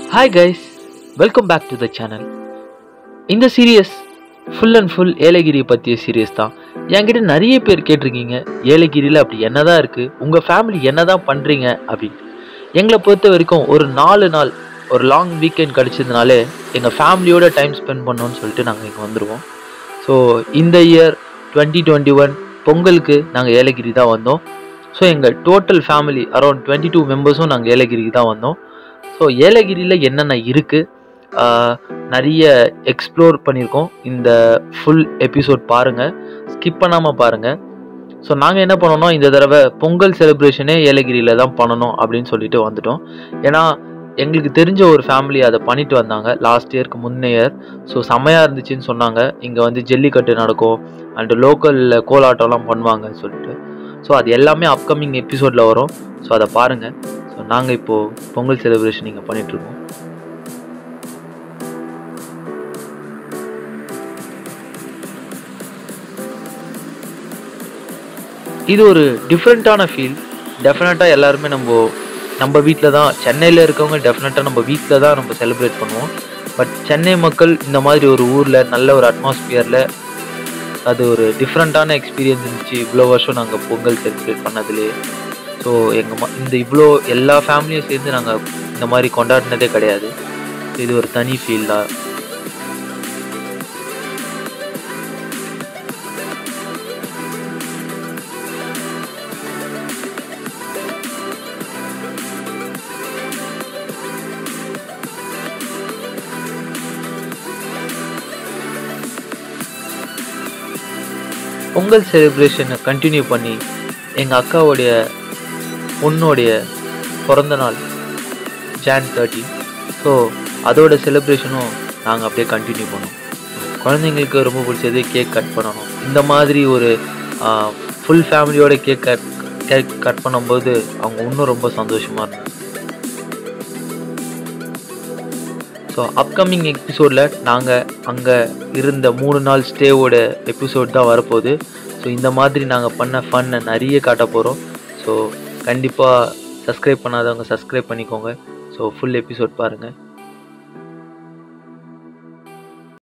hi guys welcome back to the channel இந்த series full and full ஏலகிரியை பற்றிய series தான் என்கிட்ட நிறைய பேர் கேட்டிருக்கீங்க ஏலகிரியில் அப்படி என்னதான் இருக்குது உங்கள் ஃபேமிலி என்னதான் பண்ணுறீங்க அப்படின்னு எங்களை பொறுத்த வரைக்கும் ஒரு நாலு நாள் ஒரு லாங் வீக்கெண்ட் கிடச்சதுனாலே எங்கள் ஃபேமிலியோட டைம் ஸ்பெண்ட் பண்ணோன்னு சொல்லிட்டு நாங்கள் இங்கே வந்துடுவோம் ஸோ இந்த இயர் டுவெண்ட்டி டுவெண்ட்டி ஒன் பொங்கலுக்கு நாங்கள் ஏலகிரி தான் வந்தோம் ஸோ எங்கள் total family around twenty two மெம்பர்ஸும் நாங்கள் ஏலகிரிக்கு தான் வந்தோம் ஸோ ஏலகிரியில் என்னென்ன இருக்குது நிறைய எக்ஸ்ப்ளோர் பண்ணியிருக்கோம் இந்த ஃபுல் எபிசோட் பாருங்கள் ஸ்கிப் பண்ணாமல் பாருங்கள் ஸோ நாங்கள் என்ன பண்ணோம்னா இந்த தடவை பொங்கல் செலிப்ரேஷனே ஏலகிரியில் தான் பண்ணணும் அப்படின்னு சொல்லிட்டு வந்துட்டோம் ஏன்னா எங்களுக்கு தெரிஞ்ச ஒரு ஃபேமிலி அதை பண்ணிட்டு வந்தாங்க லாஸ்ட் இயர்க்கு முன்னே இயர் ஸோ செம்மையாக இருந்துச்சுன்னு சொன்னாங்க இங்கே வந்து ஜல்லிக்கட்டு நடக்கும் அண்டு லோக்கலில் கோலாட்டம்லாம் பண்ணுவாங்கன்னு சொல்லிட்டு ஸோ அது எல்லாமே அப்கமிங் எபிசோடில் வரும் ஸோ அதை பாருங்கள் ஸோ நாங்கள் இப்போது பொங்கல் செலிப்ரேஷன் இங்கே பண்ணிகிட்ருக்கோம் இது ஒரு டிஃப்ரெண்ட்டான ஃபீல் டெஃபினட்டாக எல்லாருமே நம்ம நம்ம வீட்டில் தான் சென்னையில் இருக்கவங்க டெஃபினட்டாக நம்ம வீட்டில் தான் நம்ம செலிப்ரேட் பண்ணுவோம் பட் சென்னை மக்கள் இந்த மாதிரி ஒரு ஊரில் நல்ல ஒரு அட்மாஸ்பியரில் அது ஒரு டிஃப்ரெண்ட்டான எக்ஸ்பீரியன்ஸ் இருந்துச்சு இவ்வளோ வருஷம் நாங்கள் பொங்கல் செலிப்ரேட் பண்ணதுலேயே ஸோ எங்கள் இந்த இவ்வளோ எல்லா ஃபேமிலியும் சேர்ந்து நாங்கள் இந்த மாதிரி கொண்டாடினதே கிடையாது இது ஒரு தனி ஃபீல் தான் பொங்கல் செலிப்ரேஷனை கண்டினியூ பண்ணி எங்கள் அக்காவுடைய பொண்ணோடைய பிறந்த நாள் ஜான் தேர்ட்டி ஸோ அதோட செலிப்ரேஷனும் நாங்கள் அப்படியே கண்டினியூ பண்ணோம் குழந்தைங்களுக்கு ரொம்ப பிடிச்சது கேக் கட் பண்ணணும் இந்த மாதிரி ஒரு ஃபுல் ஃபேமிலியோட கேக் கட் கேக் கட் பண்ணும்போது அவங்க இன்னும் ரொம்ப சந்தோஷமாக இருந்தாங்க ஸோ அப்கமிங் எபிசோடில் நாங்கள் அங்கே இருந்த மூணு நாள் ஸ்டேவோட எபிசோட் தான் வரப்போகுது ஸோ இந்த மாதிரி நாங்கள் பண்ண ஃபன்னை நிறைய காட்ட போகிறோம் ஸோ கண்டிப்பாக சப்ஸ்கிரைப் பண்ணாதவங்க சப்ஸ்கிரைப் பண்ணிக்கோங்க ஸோ ஃபுல் எபிசோட் பாருங்கள்